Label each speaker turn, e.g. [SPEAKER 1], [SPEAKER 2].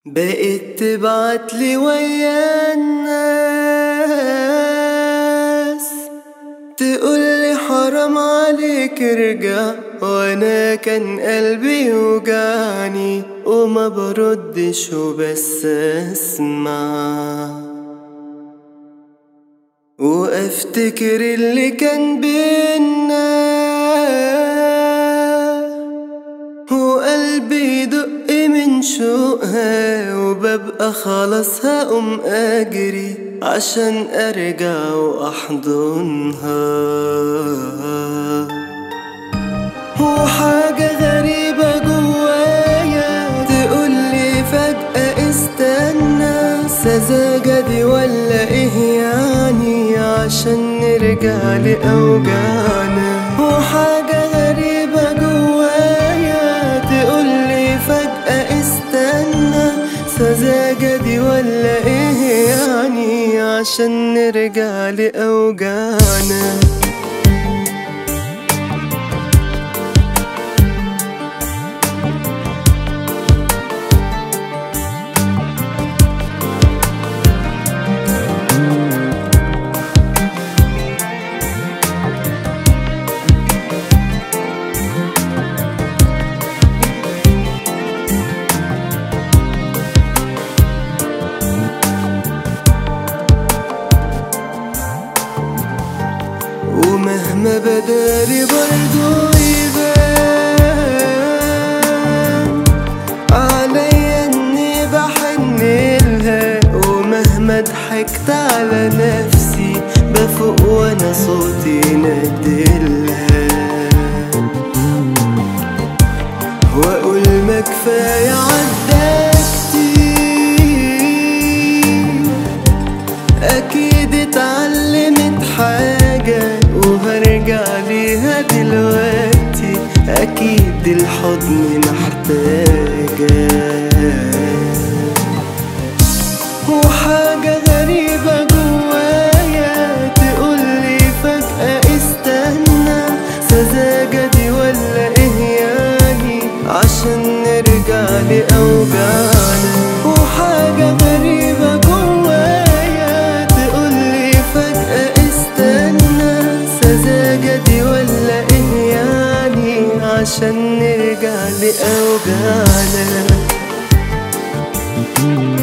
[SPEAKER 1] بقيت تبعتلي ويا الناس تقولي حرام عليك ارجع وانا كان قلبي يوجعني وما بردش وبس اسمع وافتكر اللي كان بينا وقلبي يدق من شوقها وببقى خلاص هقوم اجري عشان ارجع واحضنها وحاجة غريبة جوايا تقولي فجأة استنى سذاجة دي ولا ايه يعني عشان نرجع لأوجاعنا وحاجة غريبة جوايا تقولي فجأة استنى سذاجة دي ولا ايه يعني عشان نرجع لأوجاعنا ومهما بداري برضو يبان عليا اني بحن لها ومهما ضحكت على نفسي بفوق وانا صوتي ندلها واقول ما كفايه عدى كتير اكيد اتعلمت حاجة وهرجع ليها دلوقتي اكيد الحضن محتاجة وحاجة غريبة جوايا تقولي فجأة استنى سذاجة دي ولا ايه يعني عشان نرجع لأوجاعنا وحاجة غريبة جوايا تقولي فجأة استنى سذاجة دي ولا ايه يعني عشان نرجع لأوجاعنا